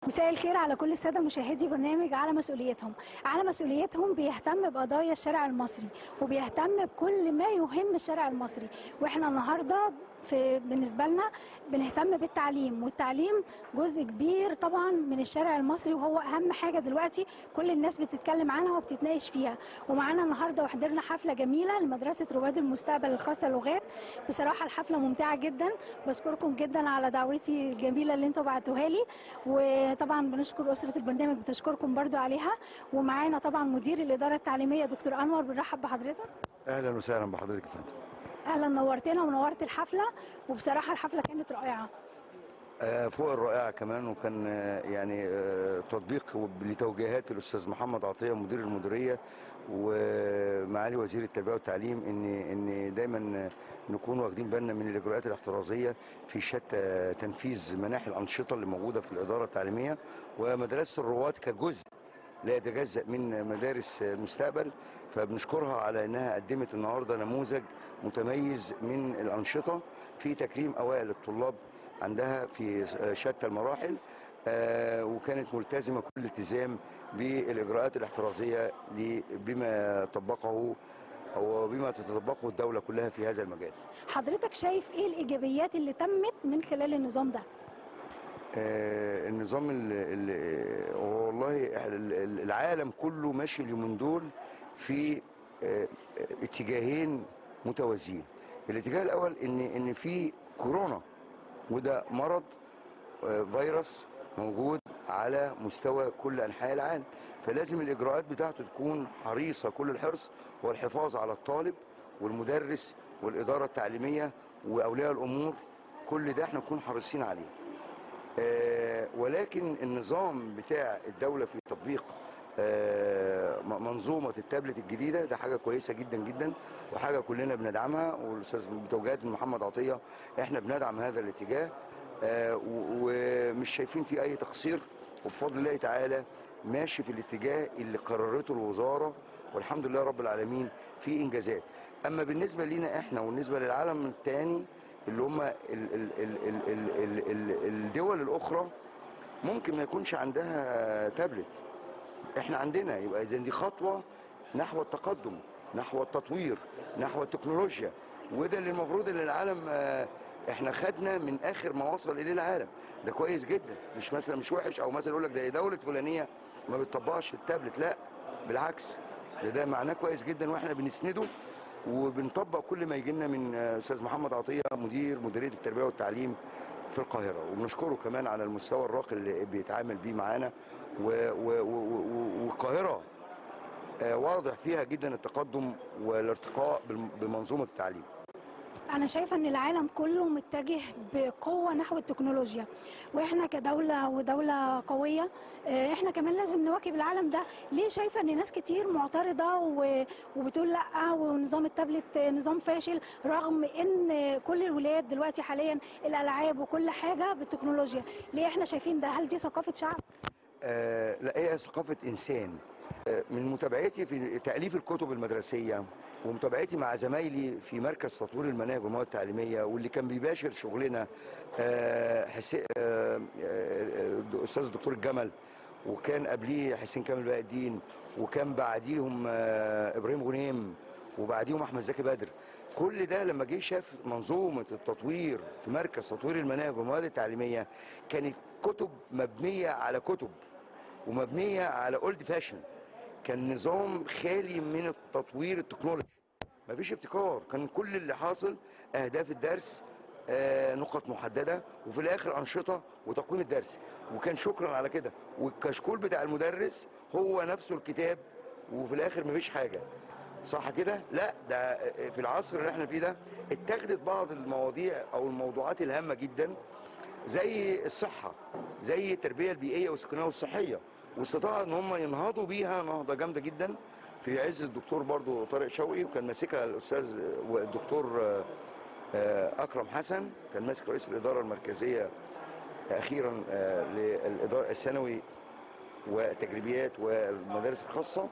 مساء الخير على كل الساده مشاهدي برنامج على مسؤوليتهم على مسؤوليتهم بيهتم بقضايا الشارع المصري وبيهتم بكل ما يهم الشارع المصري واحنا النهارده في بالنسبه لنا بنهتم بالتعليم والتعليم جزء كبير طبعا من الشارع المصري وهو اهم حاجه دلوقتي كل الناس بتتكلم عنها وبتتناقش فيها ومعانا النهارده وحضرنا حفله جميله لمدرسه رواد المستقبل الخاصه لغات بصراحه الحفله ممتعه جدا بشكركم جدا على دعوتي الجميله اللي انتوا بعتوها لي وطبعا بنشكر اسره البرنامج بتشكركم برضو عليها ومعانا طبعا مدير الاداره التعليميه دكتور انور بنرحب بحضرتك اهلا وسهلا بحضرتك يا فندم اهلا نورتنا ونورت الحفله وبصراحه الحفله كانت رائعه آه، فوق الرائعه كمان وكان آه، يعني آه، تطبيق لتوجيهات الاستاذ محمد عطيه مدير المديريه ومعالي وزير التربيه والتعليم ان ان دايما نكون واخدين بالنا من الاجراءات الاحترازيه في شتى تنفيذ مناحي الانشطه اللي موجوده في الاداره التعليميه ومدرسه الرواد كجزء لا يتجزأ من مدارس المستقبل فبنشكرها على انها قدمت النهارده نموذج متميز من الانشطه في تكريم اوائل الطلاب عندها في شتى المراحل آه، وكانت ملتزمه كل الالتزام بالاجراءات الاحترازيه ل- بما طبقه او بما تتطبقه الدوله كلها في هذا المجال. حضرتك شايف ايه الايجابيات اللي تمت من خلال النظام ده آه، النظام ال- ال- هو والله إحنا ال- ال- العالم كله ماشي اليومين دول في آه، اتجاهين متوازيين الاتجاه الاول ان ان في كورونا وده مرض آه، فيروس موجود على مستوى كل انحاء العالم فلازم الاجراءات بتاعته تكون حريصه كل الحرص والحفاظ على الطالب والمدرس والاداره التعليميه واولياء الامور كل ده احنا نكون حريصين عليه آه، ولكن النظام بتاع الدولة في تطبيق آه، م- منظومة التابلت الجديدة ده حاجة كويسة جدا جدا وحاجة كلنا بندعمها والأستاذ بتوجيهات محمد عطية احنا بندعم هذا الاتجاه آه، و- ومش شايفين فيه أي تقصير وبفضل الله تعالى ماشي في الاتجاه اللي قررته الوزارة والحمد لله رب العالمين في إنجازات أما بالنسبة لينا احنا وبالنسبة للعالم الثاني اللي هم ال- ال- ال- ال- ال- ال- ال- الدول الاخرى ممكن ما يكونش عندها تابلت احنا عندنا يبقى اذا دي خطوه نحو التقدم نحو التطوير نحو التكنولوجيا وده اللي المفروض ان العالم آه، احنا خدنا من اخر ما وصل اليه العالم ده كويس جدا مش مثلا مش وحش او مثلا يقول لك ده دوله فلانيه ما بتطبقش التابلت لا بالعكس ده ده معناه كويس جدا واحنا بنسنده وبنطبق كل ما يجي لنا من آه، استاذ محمد عطيه مدير مديريه التربيه والتعليم في القاهره وبنشكره كمان على المستوى الراقي اللي بيتعامل بيه معانا و- و- و- و- والقاهره آه، واضح فيها جدا التقدم والارتقاء بالم- بمنظومه التعليم انا شايفه ان العالم كله متجه بقوه نحو التكنولوجيا واحنا كدوله ودوله قويه آه، احنا كمان لازم نواكب العالم ده ليه شايفه ان ناس كتير معترضه و- وبتقول لا ونظام التابلت نظام فاشل رغم ان كل الولاد دلوقتي حاليا الالعاب وكل حاجه بالتكنولوجيا ليه احنا شايفين ده هل دي ثقافه شعب آه، لا هي ثقافة إنسان آه، من متابعتي في تأليف الكتب المدرسية ومتابعتي مع زمايلي في مركز تطوير المناهج والمواد التعليمية واللي كان بيباشر شغلنا آه، حسين آه، آه، أستاذ الدكتور الجمل وكان قبليه حسين كامل بقى الدين وكان بعديهم آه، إبراهيم غنيم وبعديهم أحمد زكي بدر كل ده لما جه شاف منظومة التطوير في مركز تطوير المناهج والمواد التعليمية كانت كتب مبنية على كتب ومبنيه على اولد فاشن كان نظام خالي من التطوير التكنولوجي مفيش ابتكار كان كل اللي حاصل اهداف الدرس آه، نقط محدده وفي الاخر انشطه وتقويم الدرس وكان شكرا على كده والكشكول بتاع المدرس هو نفسه الكتاب وفي الاخر مفيش حاجه صح كده لا ده في العصر اللي احنا فيه ده اتخذت بعض المواضيع او الموضوعات الهامه جدا زي الصحة زي التربية البيئية والسكنية والصحية واستطاعوا ان هم ينهضوا بيها نهضة جامدة جدا في عز الدكتور برضو طارق شوقي وكان ماسكها الاستاذ والدكتور آه، آه، اكرم حسن كان ماسك رئيس الاداره المركزيه اخيرا آه، للاداره الثانوي والتجريبيات والمدارس الخاصه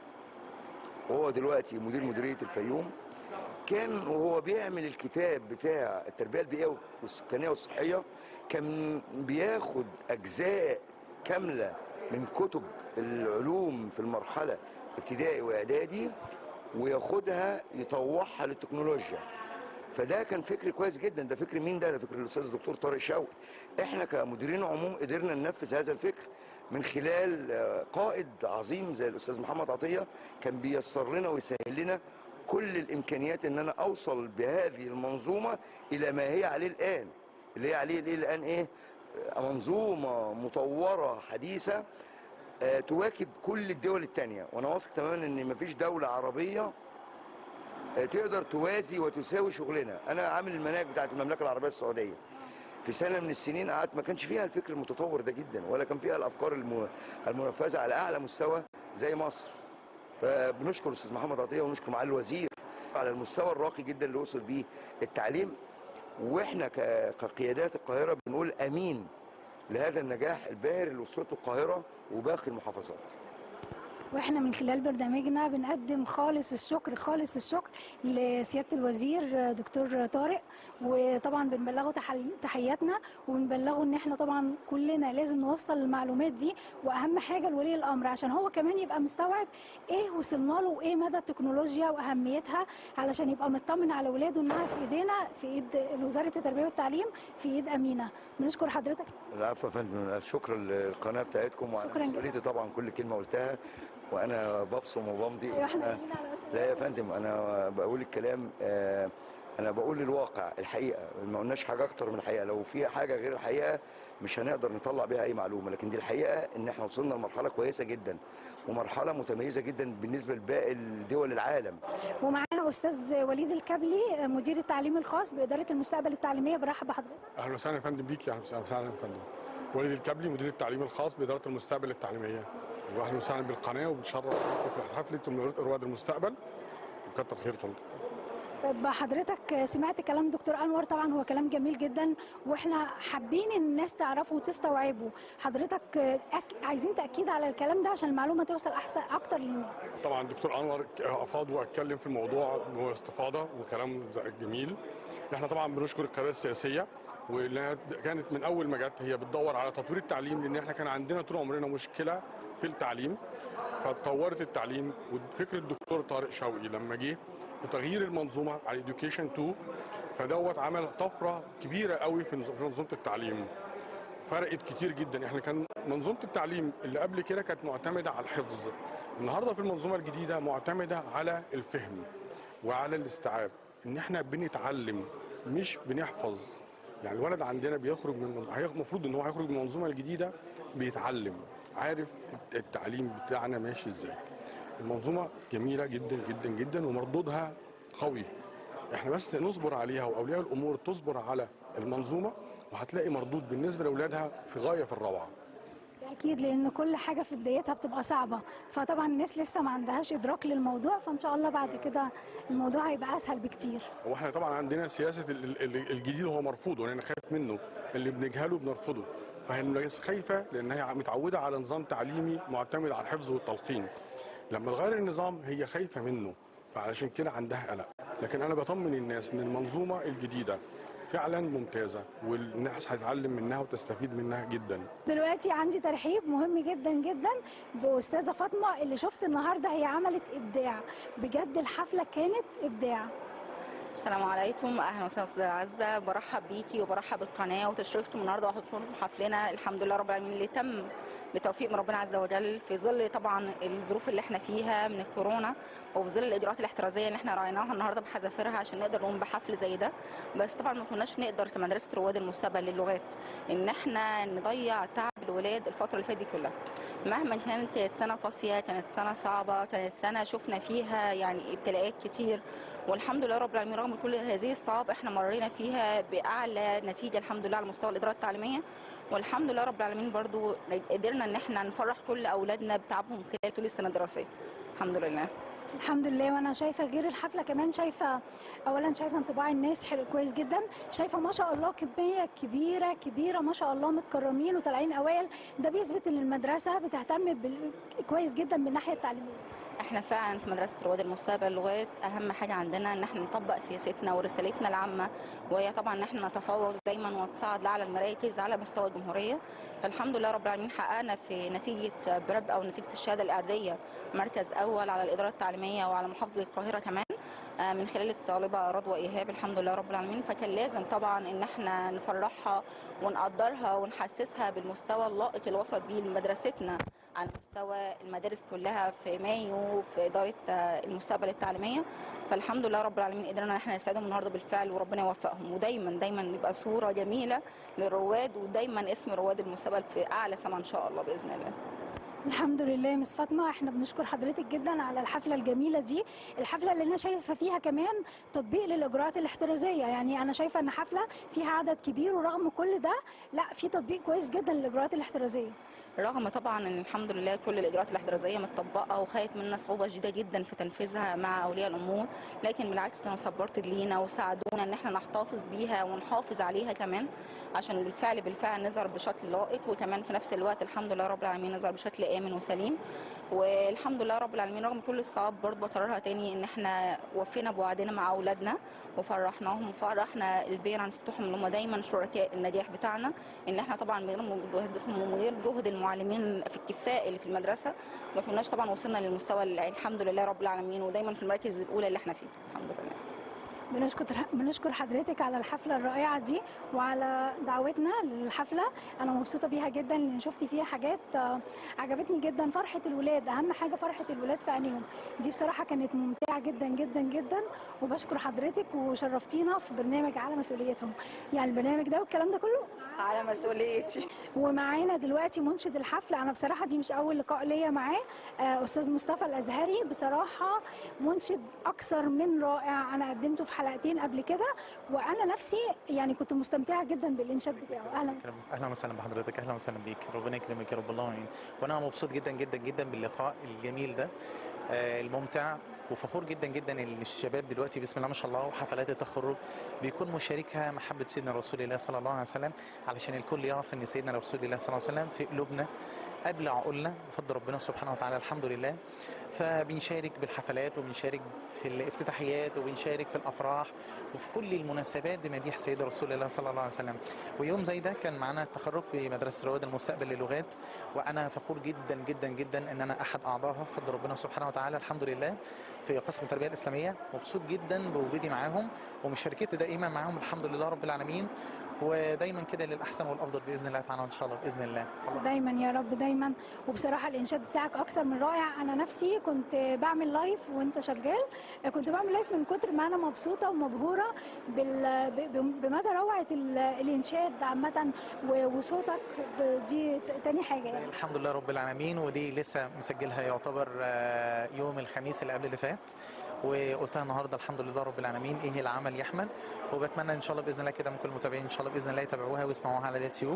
وهو دلوقتي مدير مديريه الفيوم كان وهو بيعمل الكتاب بتاع التربيه البيئيه والسكانيه والصحيه كان بياخد اجزاء كامله من كتب العلوم في المرحله ابتدائي واعدادي وياخدها يطوعها للتكنولوجيا فده كان فكر كويس جدا ده فكر مين ده ده فكر الاستاذ الدكتور طارق شوقي احنا كمديرين عموم قدرنا ننفذ هذا الفكر من خلال آه، قائد عظيم زي الاستاذ محمد عطيه كان بيسر لنا ويسهل لنا كل الامكانيات ان انا اوصل بهذه المنظومه الى ما هي عليه الان اللي هي عليه الإيه الان ايه آه، منظومه مطوره حديثه آه، تواكب كل الدول التانية وانا واثق تماما ان مفيش دولة عربية آه، تقدر توازي وتساوي شغلنا انا عامل المناهج بتاعت المملكة العربية السعودية في سنة من السنين قعدت ما كانش فيها الفكر المتطور ده جدا ولا كان فيها الافكار الم- المنفذة على اعلى مستوى زي مصر فبنشكر الاستاذ محمد عطية ونشكر معالي الوزير على المستوى الراقي جدا اللي وصل بيه التعليم واحنا ك- كقيادات القاهرة بنقول امين لهذا النجاح الباهر اللي وصلته القاهرة وباقي المحافظات واحنا من خلال برنامجنا بنقدم خالص الشكر خالص الشكر لسياده الوزير دكتور طارق وطبعا بنبلغه تحي- تحياتنا وبنبلغه ان احنا طبعا كلنا لازم نوصل المعلومات دي واهم حاجه لولي الامر عشان هو كمان يبقى مستوعب ايه وصلنا له وايه مدى التكنولوجيا واهميتها علشان يبقى مطمن على اولاده انها في ايدينا في ايد وزاره التربيه والتعليم في ايد امينه بنشكر حضرتك العفو يا فندم شكرا للقناه بتاعتكم وعلى شكراً جداً. مسؤوليتي طبعا كل كلمه قلتها وانا ببصم وبمضي ايوه احنا آه، قايلين على مسؤوليتنا. لا يا فندم انا بقول الكلام آه، انا بقول الواقع الحقيقه ما قلناش حاجه اكتر من الحقيقه لو في حاجه غير الحقيقه مش هنقدر نطلع بيها اي معلومه لكن دي الحقيقه ان احنا وصلنا لمرحله كويسه جدا ومرحله متميزه جدا بالنسبه لباقي الدول العالم ومعانا استاذ وليد الكبلي مدير التعليم الخاص باداره المستقبل التعليميه برحب بحضرتك اهلا وسهلا يا فندم بيك اهلا وسهلا وسهلا يا فندم وليد الكبلي مدير التعليم الخاص باداره المستقبل التعليميه واهلا وسهلا بالقناه وبنشرف بيكم في حفله رواد المستقبل وكتر خيركم طب حضرتك سمعت كلام دكتور انور طبعا هو كلام جميل جدا واحنا حابين ان الناس تعرفه وتستوعبه حضرتك أك... عايزين تاكيد على الكلام ده عشان المعلومه توصل احسن اكتر للناس طبعا دكتور انور افاض واتكلم في الموضوع باستفاضه وكلام جميل احنا طبعا بنشكر القياده السياسيه واللي كانت من اول ما جت هي بتدور على تطوير التعليم لان احنا كان عندنا طول عمرنا مشكله في التعليم فاتطورت التعليم وفكر الدكتور طارق شوقي لما جه تغيير المنظومه على education 2 فدوت عمل طفره كبيره قوي في نظ- في منظومه التعليم فرقت كتير جدا احنا كان منظومه التعليم اللي قبل كده كانت معتمده على الحفظ النهارده في المنظومه الجديده معتمده على الفهم وعلى الاستيعاب ان احنا بنتعلم مش بنحفظ يعني الولد عندنا بيخرج من هي- المفروض ان هو هيخرج من المنظومه الجديده بيتعلم عارف التعليم بتاعنا ماشي ازاي المنظومه جميله جدا جدا جدا ومردودها قوي احنا بس نصبر عليها واولياء الامور تصبر على المنظومه وهتلاقي مردود بالنسبه لاولادها في غايه في الروعه اكيد لان كل حاجه في بدايتها بتبقى صعبه فطبعا الناس لسه ما عندهاش ادراك للموضوع فان شاء الله بعد كده الموضوع هيبقى اسهل بكتير واحنا طبعا عندنا سياسه ال- ال- الجديد هو مرفوض وانا خايف منه اللي بنجهله بنرفضه فهي الناس خايفه لان هي متعوده على نظام تعليمي معتمد على الحفظ والتلقين لما نغير النظام هي خايفه منه فعلشان كده عندها قلق لكن انا بطمن الناس ان المنظومه الجديده فعلا ممتازه والناس هتتعلم منها وتستفيد منها جدا دلوقتي عندي ترحيب مهم جدا جدا باستاذه فاطمه اللي شفت النهارده هي عملت ابداع بجد الحفله كانت ابداع السلام عليكم اهلا وسهلا استاذه عزه برحب بيكي وبرحب بالقناه وتشرفتم النهارده وحضوركم حفلنا الحمد لله رب العالمين اللي تم بتوفيق من ربنا عز وجل في ظل طبعا الظروف اللي احنا فيها من الكورونا وفي ظل الاجراءات الاحترازيه اللي احنا راعيناها النهارده بحذافيرها عشان نقدر نقوم بحفل زي ده بس طبعا ما كناش نقدر كمدرسه رواد المستقبل للغات ان احنا نضيع تعب الولاد الفتره اللي فاتت دي كلها مهما كانت كانت سنه قاسيه كانت سنه صعبه كانت سنه شفنا فيها يعني ابتلاءات كتير والحمد لله رب العالمين رغم كل هذه الصعاب احنا مرينا فيها باعلى نتيجه الحمد لله على مستوى الاداره التعليميه والحمد لله رب العالمين برضو قدرنا ان احنا نفرح كل اولادنا بتعبهم خلال طول السنه الدراسيه الحمد لله الحمد لله وانا شايفه غير الحفله كمان شايفه اولا شايفه انطباع الناس حلو كويس جدا شايفه ما شاء الله كميه كبيره كبيره ما شاء الله متكرمين وطالعين اوائل ده بيثبت ان المدرسه بتهتم بال... كويس جدا بالناحيه التعليميه احنا فعلا في مدرسه رواد المستقبل اللغات اهم حاجه عندنا ان احنا نطبق سياستنا ورسالتنا العامه وهي طبعا ان احنا نتفوق دايما ونتصعد لاعلى المراكز على مستوى الجمهوريه فالحمد لله رب العالمين حققنا في نتيجه برب او نتيجه الشهاده الاعداديه مركز اول على الاداره التعليميه وعلى محافظه القاهره كمان آه، من خلال الطالبه رضوى ايهاب الحمد لله رب العالمين فكان لازم طبعا ان احنا نفرحها ونقدرها ونحسسها بالمستوى اللائق اللي وصلت بيه مدرستنا على مستوى المدارس كلها في مايو في اداره آه، المستقبل التعليميه فالحمد لله رب العالمين قدرنا ان احنا نساعدهم النهارده بالفعل وربنا يوفقهم ودايما دايما يبقى صوره جميله للرواد ودايما اسم رواد المستقبل في اعلى سما ان شاء الله باذن الله الحمد لله يا مس فاطمه احنا بنشكر حضرتك جدا على الحفله الجميله دي الحفله اللي انا شايفه فيها كمان تطبيق للاجراءات الاحترازيه يعني انا شايفه ان حفله فيها عدد كبير ورغم كل ده لا في تطبيق كويس جدا للاجراءات الاحترازيه رغم طبعا ان الحمد لله كل الاجراءات الاحترازيه متطبقه وخدت منا صعوبه شديده جدا في تنفيذها مع اولياء الامور لكن بالعكس كانوا سبورتد لينا وساعدونا ان احنا نحتفظ بيها ونحافظ عليها كمان عشان بالفعل بالفعل نظهر بشكل لائق وكمان في نفس الوقت الحمد لله رب العالمين نظهر بشكل امن وسليم والحمد لله رب العالمين رغم كل الصعاب برضه بكررها تاني ان احنا وفينا بوعدنا مع اولادنا وفرحناهم وفرحنا البيرنتس بتوعهم اللي هم دايما شركاء النجاح بتاعنا ان احنا طبعا من غير جهدهم ومن غير جهد المعلمين في الكفاء اللي في المدرسه ما كناش طبعا وصلنا للمستوى اللي الحمد لله رب العالمين ودايما في المراكز الاولى اللي احنا فيه الحمد لله بنشكر بنشكر حضرتك على الحفله الرائعه دي وعلى دعوتنا للحفله انا مبسوطه بيها جدا لان شفت فيها حاجات آه، عجبتني جدا فرحه الولاد اهم حاجه فرحه الولاد في عينيهم دي بصراحه كانت ممتعه جدا جدا جدا وبشكر حضرتك وشرفتينا في برنامج على مسؤوليتهم يعني البرنامج ده والكلام ده كله على مسؤوليتي ومعانا دلوقتي منشد الحفله انا بصراحه دي مش اول لقاء ليا معاه آه، استاذ مصطفى الازهري بصراحه منشد اكثر من رائع انا قدمته في حلقتين قبل كده وانا نفسي يعني كنت مستمتعه جدا بالانشاد بتاعه اهلا كرم. اهلا وسهلا بحضرتك اهلا وسهلا بيك ربنا يكرمك يا رب اللهم امين وانا مبسوط جدا جدا جدا باللقاء الجميل ده آه، الممتع وفخور جدا جدا ان الشباب دلوقتي بسم الله ما شاء الله وحفلات التخرج بيكون مشاركها محبه سيدنا رسول الله صلى الله عليه وسلم علشان الكل يعرف ان سيدنا رسول الله صلى الله عليه وسلم في قلوبنا قبل عقولنا بفضل ربنا سبحانه وتعالى الحمد لله فبنشارك بالحفلات وبنشارك في الافتتاحيات وبنشارك في الافراح وفي كل المناسبات بمديح سيد رسول الله صلى الله عليه وسلم ويوم زي ده كان معانا التخرج في مدرسه رواد المستقبل للغات وانا فخور جدا جدا جدا ان انا احد اعضائها بفضل ربنا سبحانه وتعالى الحمد لله في قسم التربيه الاسلاميه مبسوط جدا بوجودي معاهم ومشاركتي دائما معاهم الحمد لله رب العالمين ودايما كده للاحسن والافضل باذن الله تعالى ان شاء الله باذن الله الله دايما يا رب دايما وبصراحه الانشاد بتاعك اكثر من رائع انا نفسي كنت بعمل لايف وانت شغال كنت بعمل لايف من كتر ما انا مبسوطه ومبهوره بال... ب- بمدى روعه ال- الانشاد عامه و- وصوتك دي ت- تاني حاجه يعني الحمد لله رب العالمين ودي لسه مسجلها يعتبر آه، يوم الخميس اللي قبل اللي فات وقلتها النهارده الحمد لله رب العالمين ايه العمل يحمل وبتمنى ان شاء الله باذن الله كده من كل المتابعين ان شاء الله باذن الله يتابعوها ويسمعوها على اليوتيوب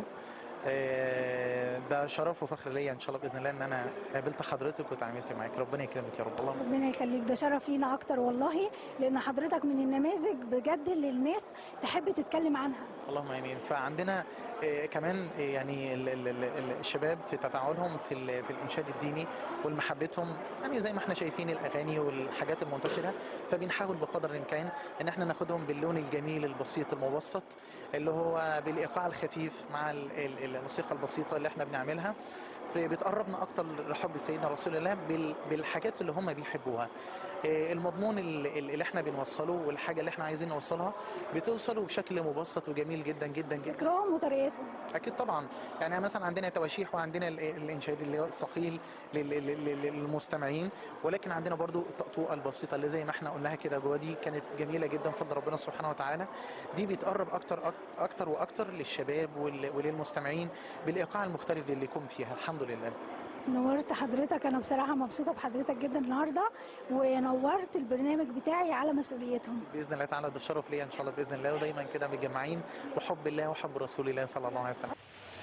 آه، ده شرف وفخر ليا ان شاء الله باذن الله ان انا قابلت حضرتك وتعاملت معاك ربنا يكرمك يا رب اللهم ربنا يخليك ده شرف لينا اكتر والله لان حضرتك من النماذج بجد اللي الناس تحب تتكلم عنها اللهم امين فعندنا آه، كمان آه، يعني ال- ال- ال- ال- الشباب في تفاعلهم في ال- في الانشاد الديني والمحبتهم يعني زي ما احنا شايفين الاغاني والحاجات المنتشره فبنحاول بقدر الامكان ان احنا ناخدهم باللون الجميل البسيط المبسط اللي هو بالايقاع الخفيف مع ال- ال- الموسيقى البسيطه اللي احنا بنعملها بتقربنا اكتر لحب سيدنا رسول الله بال- بالحاجات اللي هم بيحبوها آه، المضمون اللي اللي احنا بنوصله والحاجه اللي احنا عايزين نوصلها بتوصله بشكل مبسط وجميل جدا جدا جدا فكرهم وطريقتهم اكيد طبعا يعني مثلا عندنا تواشيح وعندنا ال- الانشاد اللي هو الثقيل لل- لل- لل- للمستمعين ولكن عندنا برضو الطقطوقه البسيطه اللي زي ما احنا قلناها كده جوا دي كانت جميله جدا بفضل ربنا سبحانه وتعالى دي بتقرب اكتر أك- اكتر واكتر للشباب وال- وللمستمعين بالايقاع المختلف اللي يكون فيها الحمد لله نورت حضرتك انا بصراحه مبسوطه بحضرتك جدا النهارده ونورت البرنامج بتاعي على مسؤوليتهم باذن الله تعالى ده شرف ليا ان شاء الله باذن الله ودايما كده متجمعين بحب الله وحب رسول الله صلى الله عليه وسلم